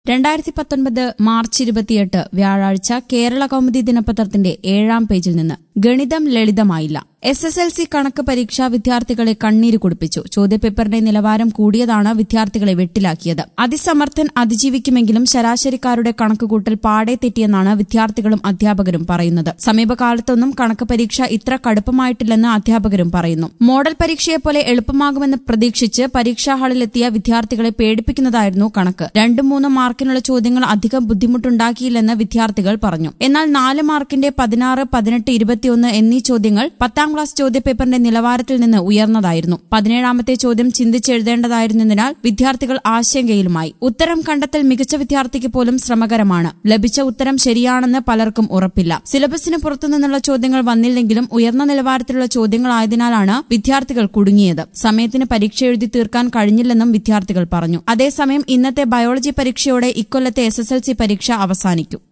രണ്ടായിരത്തി പത്തൊൻപത് മാർച്ച് ഇരുപത്തിയെട്ട് വ്യാഴാഴ്ച കേരള കൗമുദി ദിനപത്രത്തിന്റെ ഏഴാം പേജിൽ നിന്ന് ഗണിതം ലളിതമായില്ല എസ് എസ് എൽ സി കണക്ക് പരീക്ഷ വിദ്യാർത്ഥികളെ കണ്ണീര് കുടിപ്പിച്ചു ചോദ്യപേപ്പറിന്റെ നിലവാരം കൂടിയതാണ് വിദ്യാർത്ഥികളെ വെട്ടിലാക്കിയത് അതിസമർത്ഥൻ അതിജീവിക്കുമെങ്കിലും ശരാശരിക്കാരുടെ കണക്കുകൂട്ടൽ പാടെ തെറ്റിയെന്നാണ് വിദ്യാർത്ഥികളും അധ്യാപകരും പറയുന്നത് സമീപകാലത്തൊന്നും കണക്ക് പരീക്ഷ ഇത്ര കടുപ്പമായിട്ടില്ലെന്ന് അധ്യാപകരും പറയുന്നു മോഡൽ പരീക്ഷയെപ്പോലെ എളുപ്പമാകുമെന്ന് പ്രതീക്ഷിച്ച് പരീക്ഷാ ഹാളിലെത്തിയ വിദ്യാർത്ഥികളെ പേടിപ്പിക്കുന്നതായിരുന്നു കണക്ക് രണ്ടും മൂന്നും മാർക്കിനുള്ള ചോദ്യങ്ങൾ അധികം ബുദ്ധിമുട്ടുണ്ടാക്കിയില്ലെന്ന് വിദ്യാർത്ഥികൾ പറഞ്ഞു എന്നാൽ നാല് മാർക്കിന്റെ പതിനാറ് പതിനെട്ട് ഇരുപത്തിയൊന്ന് എന്നീ ചോദ്യങ്ങൾ പത്താം ക്ലാസ് ചോദ്യപേപ്പറിന്റെ നിലവാരത്തിൽ നിന്ന് ഉയർന്നതായിരുന്നു പതിനേഴാമത്തെ ചോദ്യം ചിന്തിച്ചെഴുതേണ്ടതായിരുന്നതിനാൽ വിദ്യാർത്ഥികൾ ആശങ്കയിലുമായി ഉത്തരം കണ്ടെത്തൽ മികച്ച വിദ്യാർത്ഥിക്ക് പോലും ശ്രമകരമാണ് ലഭിച്ച ഉത്തരം ശരിയാണെന്ന് പലർക്കും ഉറപ്പില്ല സിലബസിന് പുറത്തുനിന്നുള്ള ചോദ്യങ്ങൾ വന്നില്ലെങ്കിലും ഉയർന്ന നിലവാരത്തിലുള്ള ചോദ്യങ്ങളായതിനാലാണ് വിദ്യാർത്ഥികൾ കുടുങ്ങിയത് സമയത്തിന് പരീക്ഷ എഴുതി തീർക്കാൻ കഴിഞ്ഞില്ലെന്നും വിദ്യാർത്ഥികൾ പറഞ്ഞു അതേസമയം ഇന്നത്തെ ബയോളജി പരീക്ഷയോടെ ഇക്കൊല്ലത്തെ എസ് പരീക്ഷ അവസാനിക്കും